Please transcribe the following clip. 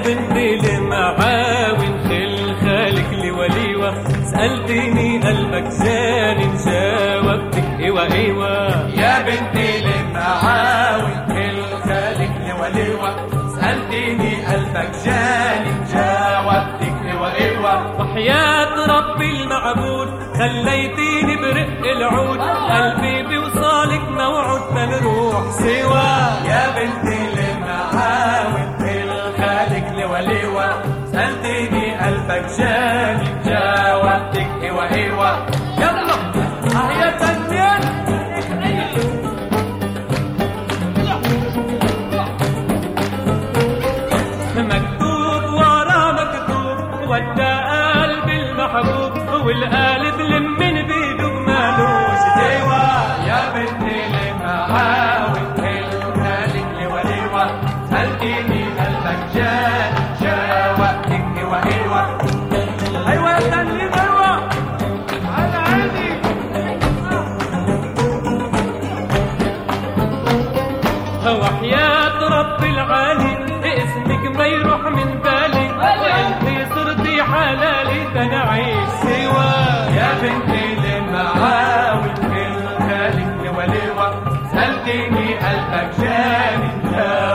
بنتي لمعاون خل خالك لوليوة سألتني قلبك جاني جاوبتك ايوه ايوه يا بنتي للمعاون كل خالك لوليوة سألتني قلبك جاني جاوبتك ايوه ايوه وحياة ربي المعبود خليتيني برق العود قلبي بوصالك موعود بنروح سوا يا بنتي للمعاون كل خالك لوليوة سألتني قلبك جاني جاوبتك ايوه ايوه يلا اه يا تنين مكتوب ورا مكتوب ودى قلبي المحبوب والقالب لمن بيده مالوش ايوه يا بنتي لمعاون كل خالك لوليوة سألتني قلبك جاني جاوبتك ايوه ايوه ايوه يا تنين ايوه على عيني وحياة رب العالي اسمك ما يروح من بالي وانتي صرتي حلالي ده انا عايش سوا يا بنتي لمعاون كل خالك لوليوة سألتني قلبك جاني جاوبتك